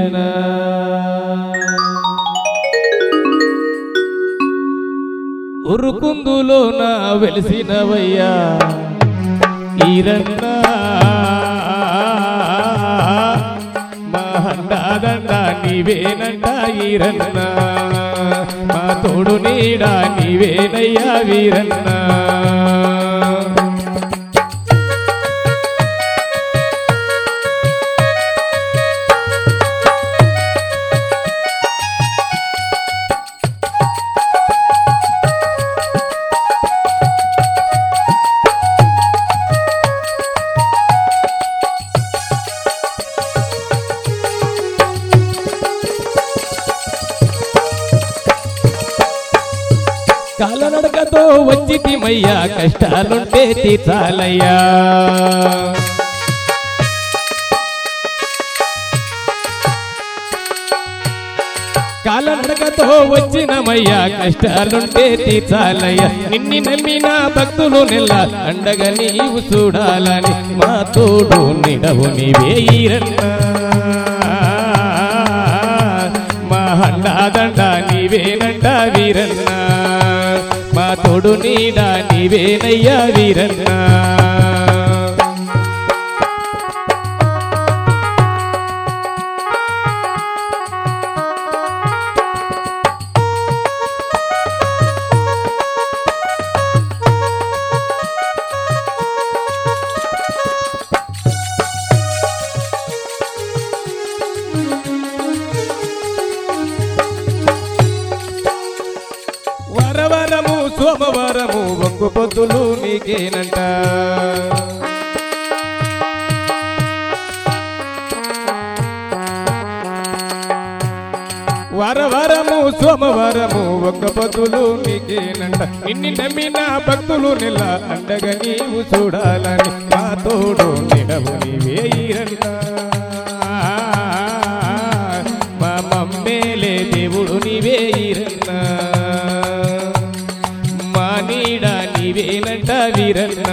ఈరన్న ఉరుకుందులో నా వెలిసినవయ్యా ఈరన్న మా హండాదండ నీవేనంట ఈరన్న మా తోడు నీడా నీవేనయ్యా వీరన్న కాలనడకతో వచ్చితిమయ్యా కష్టాలుంటే తీర్చాలయ్యా కాలనడకతో వచ్చినమయ్యా కష్టాలుంటే తీర్చాలయ్యా నిన్ని నమ్మిన భక్తులు నెల అండగా నీవు చూడాలని మా తోడు నిడవు నీవే ఈరన్నా మా హండాదండ నీవేనంట వీరన్న మా తోడు నీడ నీవేనయ్యా వీరన్న వరవరము సోమవారము ఒక్కు పొద్దులు నీకేనంట వరవరము సోమవారము ఒక్క పొద్దులు నీకేనంట నిన్ని నమ్మిన భక్తులు నెల అండగా నీవు చూడాలని మా తోడు నిడవు నీవే ఈరంట మా మమ్మేలే దేవుడు నీవే ఈరన్న మా నీడ నీవేనంట వీరన్న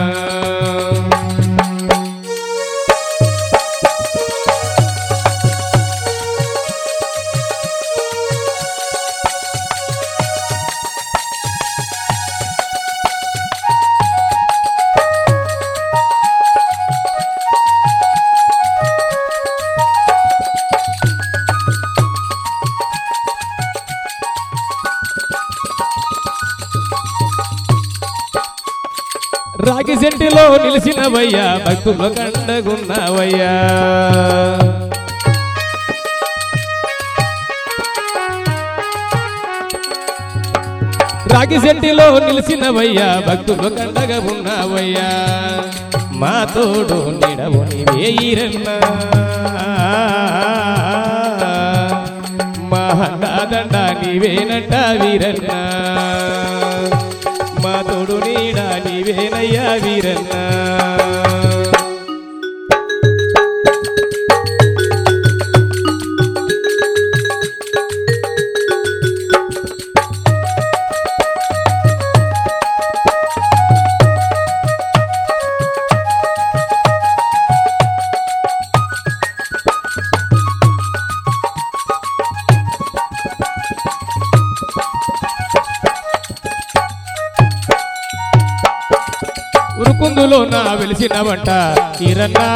రాగి సెంటిలో నిలిచినవయ్యా భక్తుల కండగున్నవయ్యా రాగి సెంటిలో నిలిచినవయ్యా భక్తుల కండగా ఉన్నవయ్యా మా తోడు నిడవు నీవే ఈరన్నా మా హండాదండ నీవేనంట వీరన్నా మా తోడు నీడ నీవేనయ్యా వీరన్నా ఉరుకుందులో నా వెలిసిన వంట ఈరన్నా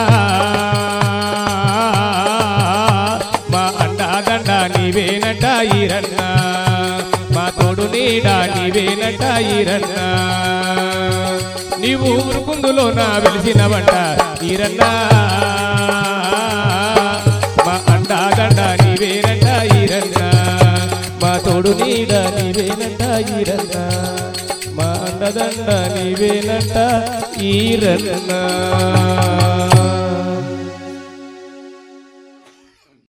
మా అండాదండ నీవేనంట ఈరన్నా మా తోడు నీడ నీవేనంట ఈరన్నా నీవు ఉరుకుందులో నా వెలిసిన వంట ఈరన్నా మా అండాదండ నీవేనంట ఈరన్నా మా తోడు నీడ నీవేనంట ఈరన్నా మా అండదండ నీవేనంట ఈరన్నా